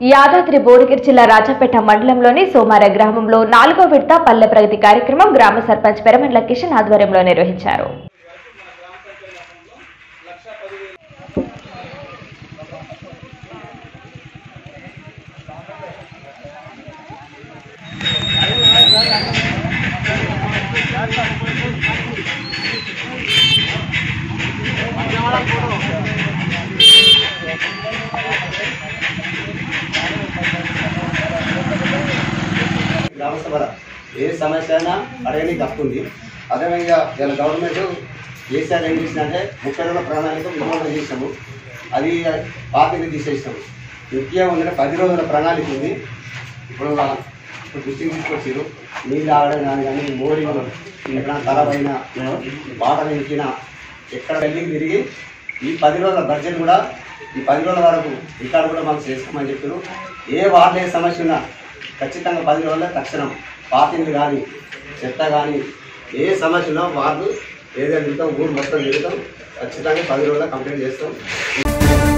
యాదాద్రి భువనగిరి జిల్లా రాజాపేట మండలంలోని సోమార గ్రామంలో నాలుగో విడత పల్లె ప్రగతి కార్యక్రమం గ్రామ సర్పంచ్ పెరమండ్ల కిషన్ ఆధ్వర్యంలో నిర్వహించారు గ్రామ సభల ఏ సమస్య అయినా అడగని తప్పుంది అదేవిధంగా ఇలా గవర్నమెంట్ కేసీఆర్ ఏం చేసిందంటే ముప్పై రోజుల ప్రణాళిక విమోచన చేసాము అది పార్టీని తీసేసాము ముఖ్యంగా ఉందంటే పది రోజుల ప్రణాళిక ఉంది ఇప్పుడు ఇప్పుడు దృష్టికి తీసుకొచ్చారు నీళ్ళు ఆడడం కానీ కానీ మోరింగ్ ఎక్కడ ఖరాబ్ అయినా వాటర్ ఇంకినా ఎక్కడ వెళ్ళి తిరిగి ఈ పది రోజుల బడ్జెట్ కూడా ఈ పది రోజుల వరకు రికార్డు కూడా మాకు చేస్తామని చెప్పారు ఏ వార్డు ఏ సమస్య ఉన్నా ఖచ్చితంగా పది రోజుల తక్షణం పాతింది కానీ చెత్త కానీ ఏ సమస్య ఉన్నా వార్డు ఏదైనా తిరుగుతాం ఊరు మొత్తం తిరుగుతాం ఖచ్చితంగా పది రోజుల కంప్లీట్ చేస్తాం